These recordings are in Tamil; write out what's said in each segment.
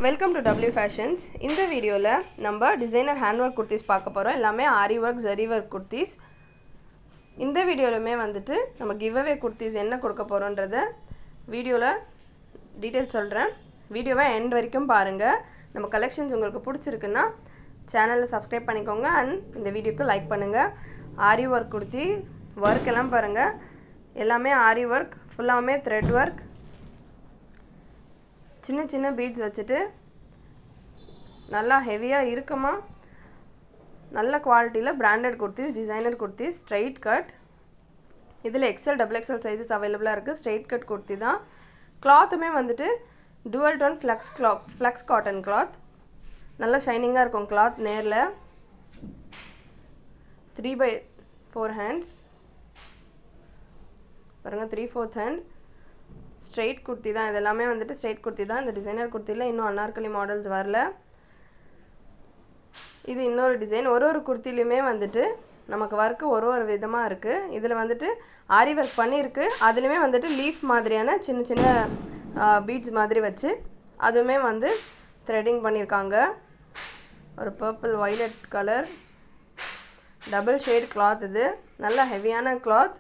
வெல்கம் டு டபிள்யூ ஃபேஷன்ஸ் இந்த வீடியோவில் நம்ம டிசைனர் ஹேண்ட் ஒர்க் குர்த்திஸ் பார்க்க போகிறோம் எல்லாமே ஆரி ஒர்க் ஜரி ஒர்க் குர்த்திஸ் இந்த வீடியோலுமே வந்துட்டு நம்ம கிவ்அவே குர்த்திஸ் என்ன கொடுக்க போகிறோன்றத வீடியோவில் டீட்டெயில் சொல்கிறேன் வீடியோவை எண்ட் வரைக்கும் பாருங்கள் நம்ம கலெக்ஷன்ஸ் உங்களுக்கு பிடிச்சிருக்குன்னா சேனலை சப்ஸ்கிரைப் பண்ணிக்கோங்க அண்ட் இந்த வீடியோக்கு லைக் பண்ணுங்கள் ஆரி ஒர்க் குர்த்தி ஒர்க் எல்லாம் பாருங்கள் எல்லாமே ஆரி ஒர்க் ஃபுல்லாமே த்ரெட் ஒர்க் சின்ன சின்ன பீட்ஸ் வச்சுட்டு நல்லா ஹெவியாக இருக்குமா நல்ல குவாலிட்டியில் branded kurtis designer kurtis straight cut இதில் எக்ஸல் டபுள் எக்ஸல் சைஸஸ் அவைலபிளாக இருக்குது ஸ்ட்ரைட் கட் குர்த்தி தான் கிளாத்துமே வந்துட்டு dual tone flax cloth flax cotton cloth நல்லா ஷைனிங்காக இருக்கும் கிளாத் நேரில் த்ரீ பை ஃபோர் ஹேண்ட்ஸ் பாருங்கள் three fourth hand straight kurti தான் இது எல்லாமே வந்துட்டு ஸ்ட்ரெயிட் குர்த்தி தான் இந்த டிசைனர் குர்த்தியில் இன்னும் அனார்கலி மாடல்ஸ் வரல இது இன்னொரு டிசைன் ஒரு ஒரு குர்த்திலையுமே வந்துட்டு நமக்கு ஒர்க்கு ஒரு ஒரு விதமாக இருக்குது இதில் வந்துட்டு ஆரி ஒர்க் பண்ணியிருக்கு அதுலேயுமே வந்துட்டு லீஃப் மாதிரியான சின்ன சின்ன பீட்ஸ் மாதிரி வச்சு அதுவுமே வந்து த்ரெட்டிங் பண்ணியிருக்காங்க ஒரு purple violet colour double shade cloth இது நல்ல ஹெவியான கிளாத்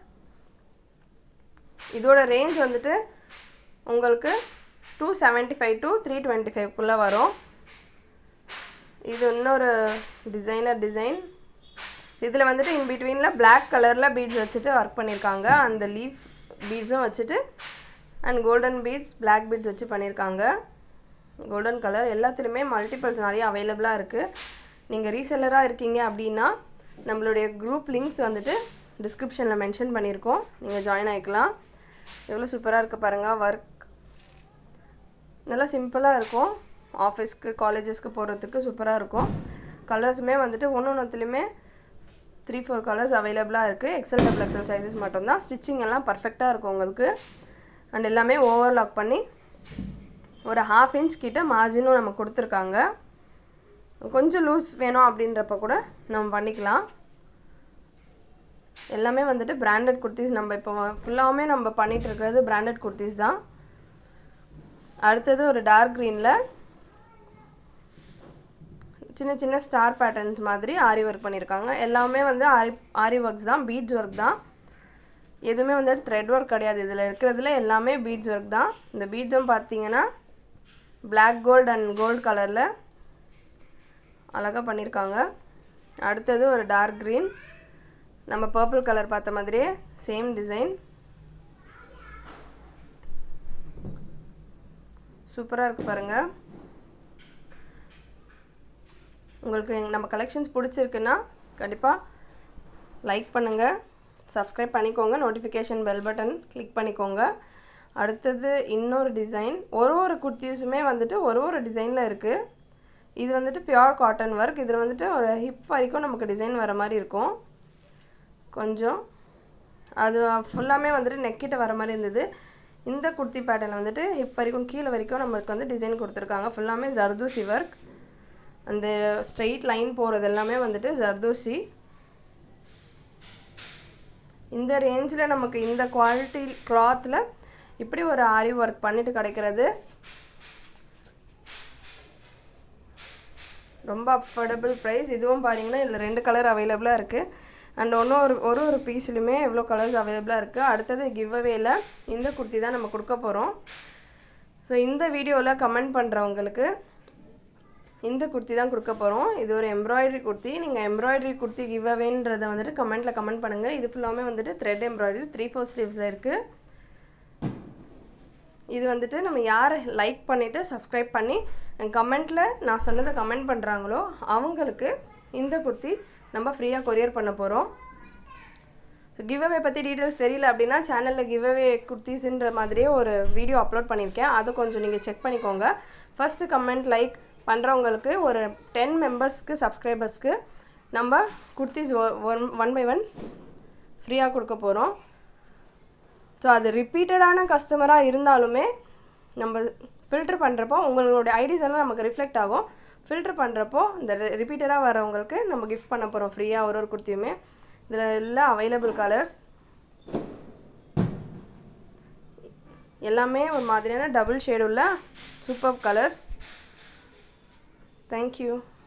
இதோட ரேஞ்ச் வந்துட்டு உங்களுக்கு two seventy five to three twenty ஃபைவ்க்குள்ளே வரும் இது இன்னொரு டிசைனர் டிசைன் இதில் வந்துட்டு இன் பிட்வீனில் பிளாக் கலரில் பீட்ஸ் வச்சுட்டு ஒர்க் பண்ணியிருக்காங்க அந்த லீஃப் பீட்ஸும் வச்சுட்டு and golden beads black beads வச்சு பண்ணியிருக்காங்க கோல்டன் கலர் எல்லாத்துலேயுமே மல்டிபிள்ஸ் நிறைய அவைலபிளாக இருக்குது நீங்கள் ரீசெல்லராக இருக்கீங்க அப்படின்னா நம்மளுடைய குரூப் லிங்க்ஸ் வந்துட்டு டிஸ்கிரிப்ஷனில் மென்ஷன் பண்ணியிருக்கோம் நீங்கள் ஜாயின் ஆகிக்கலாம் எவ்வளோ சூப்பராக இருக்குது பாருங்கள் ஒர்க் நல்லா சிம்பிளாக இருக்கும் ஆஃபீஸ்க்கு காலேஜஸ்க்கு போகிறதுக்கு சூப்பராக இருக்கும் கலர்ஸுமே வந்துட்டு ஒன்று ஒன்றுத்துலேயுமே த்ரீ ஃபோர் கலர்ஸ் அவைலபிளாக இருக்குது எக்ஸல் டபுள் எக்ஸல் சைஸஸ் மட்டும்தான் ஸ்டிச்சிங் எல்லாம் பர்ஃபெக்டாக இருக்கும் உங்களுக்கு அண்ட் எல்லாமே ஓவர்லாக் பண்ணி ஒரு ஹாஃப் இன்ச் கிட்ட மார்ஜினும் நம்ம கொடுத்துருக்காங்க கொஞ்சம் லூஸ் வேணும் அப்படின்றப்ப கூட நம்ம பண்ணிக்கலாம் எல்லாமே வந்துட்டு பிராண்டட் குர்த்திஸ் நம்ம இப்போ ஃபுல்லாகவுமே நம்ம பண்ணிகிட்டு இருக்கிறது பிராண்டட் குர்த்திஸ் தான் அடுத்தது ஒரு டார்க் க்ரீனில் சின்ன சின்ன ஸ்டார் பேட்டர்ன்ஸ் மாதிரி ஆரி ஒர்க் பண்ணியிருக்காங்க எல்லாமே வந்து ஆரி ஆரி ஒர்க்ஸ் தான் பீட்ஸ் ஒர்க் தான் எதுவுமே வந்து த்ரெட் ஒர்க் கிடையாது இதில் இருக்கிறதுல எல்லாமே பீட்ஸ் ஒர்க் தான் இந்த பீட்ஸும் பார்த்தீங்கன்னா பிளாக் கோல்டு அண்ட் கோல்டு கலரில் அழகாக பண்ணியிருக்காங்க அடுத்தது ஒரு டார்க் க்ரீன் நம்ம பர்பிள் கலர் பார்த்த மாதிரியே சேம் டிசைன் சூப்பராக இருக்குது பாருங்கள் உங்களுக்கு நம்ம கலெக்ஷன்ஸ் பிடிச்சிருக்குன்னா கண்டிப்பாக லைக் பண்ணுங்கள் சப்ஸ்கிரைப் பண்ணிக்கோங்க நோட்டிஃபிகேஷன் பெல் பட்டன் கிளிக் பண்ணிக்கோங்க அடுத்தது இன்னொரு டிசைன் ஒரு ஒரு குர்த்திஸுமே வந்துட்டு ஒரு ஒரு டிசைனில் இருக்குது இது வந்துட்டு பியோர் காட்டன் ஒர்க் இதில் வந்துட்டு ஒரு ஹிப் வரைக்கும் நமக்கு டிசைன் வர மாதிரி இருக்கும் கொஞ்சம் அது ஃபுல்லாமே வந்துட்டு நெக்கிட்ட வர மாதிரி இருந்தது இந்த குர்த்தி பேட்டர்ன் வந்துட்டு ஹிப் வரைக்கும் கீழே வரைக்கும் நம்மளுக்கு வந்து டிசைன் கொடுத்துருக்காங்க ஃபுல்லாமே ஜர்தூசி ஒர்க் அந்த ஸ்ட்ரெயிட் லைன் போகிறது எல்லாமே வந்துட்டு ஜர்தூசி இந்த ரேஞ்சில் நமக்கு இந்த குவாலிட்டி கிளாத்தில் இப்படி ஒரு ஆரி ஒர்க் பண்ணிட்டு கிடைக்கிறது ரொம்ப அஃபோர்டபுள் ப்ரைஸ் இதுவும் பாருங்கன்னா இதில் ரெண்டு கலர் அவைலபிளாக இருக்குது அண்ட் ஒன்றும் ஒரு ஒரு ஒரு பீஸ்லையுமே எவ்வளோ கலர்ஸ் அவைலபிளாக இருக்குது அடுத்தது கிவ் அவேல இந்த குர்த்தி தான் நம்ம கொடுக்க போகிறோம் ஸோ இந்த வீடியோவில் கமெண்ட் பண்ணுறவங்களுக்கு இந்த குர்த்தி தான் கொடுக்க போகிறோம் இது ஒரு எம்ப்ராய்டரி குர்த்தி நீங்கள் எம்ப்ராய்டரி குர்த்தி கிவ் அவேன்றதை வந்துட்டு கமெண்ட்டில் கமெண்ட் பண்ணுங்கள் இது ஃபுல்லாமே வந்துட்டு த்ரெட் எம்ப்ராய்டரி த்ரீ ஃபோர் ஸ்லீவ்ஸில் இருக்குது இது வந்துட்டு நம்ம யார் லைக் பண்ணிவிட்டு சப்ஸ்கிரைப் பண்ணி கமெண்ட்டில் நான் சொன்னதை கமெண்ட் பண்ணுறாங்களோ அவங்களுக்கு இந்த குர்த்தி நம்ம ஃப்ரீயாக கொரியர் பண்ண போகிறோம் கிவ்அவே பற்றி டீட்டெயில்ஸ் தெரியல அப்படின்னா சேனலில் கிவ்அவே குர்த்திஸ்ன்ற மாதிரியே ஒரு வீடியோ அப்லோட் பண்ணியிருக்கேன் அதை கொஞ்சம் நீங்கள் செக் பண்ணிக்கோங்க ஃபஸ்ட்டு கமெண்ட் லைக் பண்ணுறவங்களுக்கு ஒரு டென் மெம்பர்ஸ்க்கு சப்ஸ்கிரைபர்ஸ்க்கு நம்ம kurtis one one by one ஃப்ரீயாக கொடுக்க போகிறோம் ஸோ அது ரிப்பீட்டடான கஸ்டமராக இருந்தாலுமே நம்ம ஃபில்ட்ரு பண்ணுறப்போ உங்களோட ஐடிஸ் எல்லாம் நமக்கு ரிஃப்ளெக்ட் ஆகும் ஃபில்ட்ரு பண்ணுறப்போ இந்த ரிப்பீட்டடாக வரவங்களுக்கு நம்ம கிஃப்ட் பண்ண போகிறோம் ஃப்ரீயாக ஒரு ஒரு குர்த்தியுமே இதில் எல்லாம் அவைலபிள் கலர்ஸ் எல்லாமே ஒரு மாதிரியான டபுள் ஷேடு உள்ள சூப்பர் கலர்ஸ் தேங்க்யூ